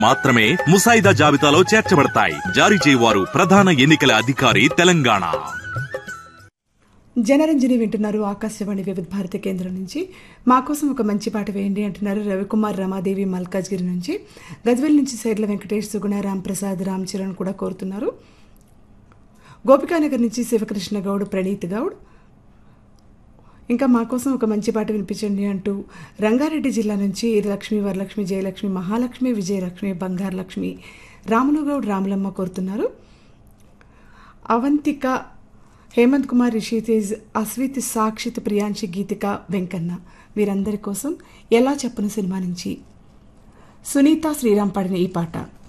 మాత్రమే ముసాయిదా జాబితాలో చేర్చబడతాయి జారీ చేయవారు ప్రధాన ఎన్నికల అధికారి తెలంగాణ జనరంజని వింటున్నారు ఆకాశవాణి వివిధ భారతి కేంద్రం నుంచి మా కోసం ఒక మంచి పాట వేయండి అంటున్నారు రవికుమార్ రమాదేవి మల్కాజ్గిరి నుంచి గజ్వెల్ నుంచి సేర్ల వెంకటేష్ సుగుణ రాంప్రసాద్ రామ్ చరణ్ కూడా కోరుతున్నారు గోపికానగర్ నుంచి శివకృష్ణ గౌడ్ ప్రణీత్ గౌడ్ ఇంకా మా కోసం ఒక మంచి పాట వినిపించండి అంటూ రంగారెడ్డి జిల్లా నుంచి లక్ష్మి వరలక్ష్మి జయలక్ష్మి మహాలక్ష్మి విజయలక్ష్మి బంగారు లక్ష్మి రాములుగౌడ్ రాములమ్మ కోరుతున్నారు అవంతిక హేమంత్ కుమార్ రిషితేజ్ అస్విత్ సాక్షిత్ ప్రియాంశి గీతిక వెంకన్న వీరందరి కోసం ఎలా చెప్పను సినిమా నుంచి సునీత శ్రీరామ్ పాడిన ఈ పాట